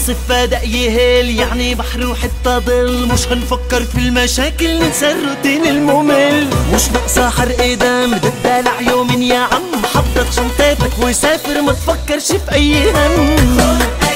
الصفة يهل يعني بحر وحتى ضل مش هنفكر في المشاكل ننسى الروتين الممل مش ناقصة حرق دم دلع يومين يا عم حضر شنطتك وسافر ما تفكرش في أي هم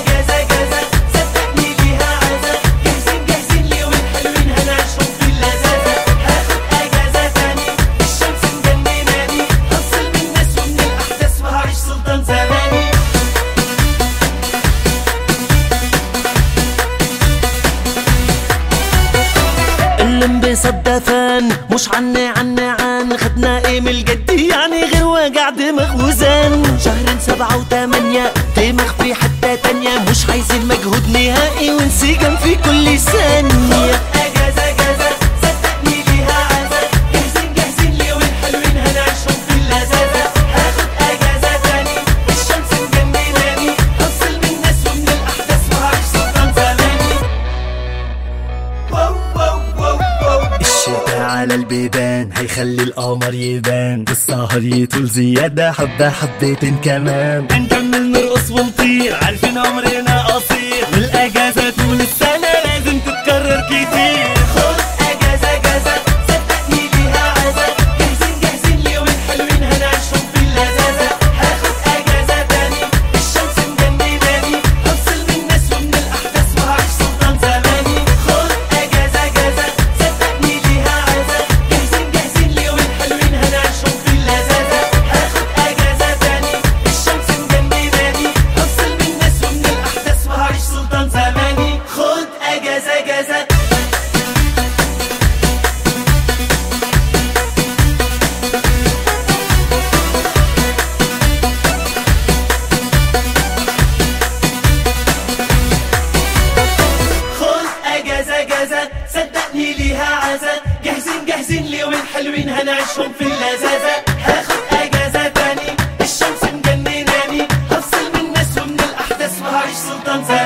صدفان مش عني عني عن خدنا ايه من الجد يعني غير وجع دماغ وزان شهرين سبعة وثمانية دماغ في حتة تانية مش عايزين مجهود نهائي وانسجام في كل ثانية على البيبان هيخلي القمر يبان السهر يطول زيادة حبة حبتين كمان هنكمل نرقص ونطير عارفين عمرنا قصير والاجازة طول السنة لازم تتكرر كتير خد اجازة اجازة صدقني ليها عزة جاهزين جاهزين ليومين حلوين هنعيشهم في اللذاذة هاخد اجازة تاني الشمس مجنناني هفصل من الناس ومن الاحداث وهعيش سلطان زماني خد اجازة اجازة صدقني ليها عزة جاهزين جاهزين ليومين حلوين هنعيشهم في اللذاذة هاخد اجازة تاني الشمس مجنناني هفصل من الناس ومن الاحداث وهعيش سلطان زماني خد اجازة اجازة خد اجازة اجازة صدقني ليها عزة جاهزين جاهزين ليومين حلوين هنعيشهم في اللذاذة هاخد اجازة تاني الشمس مجنناني هفصل من الناس ومن الاحداث وهعيش سلطان زمان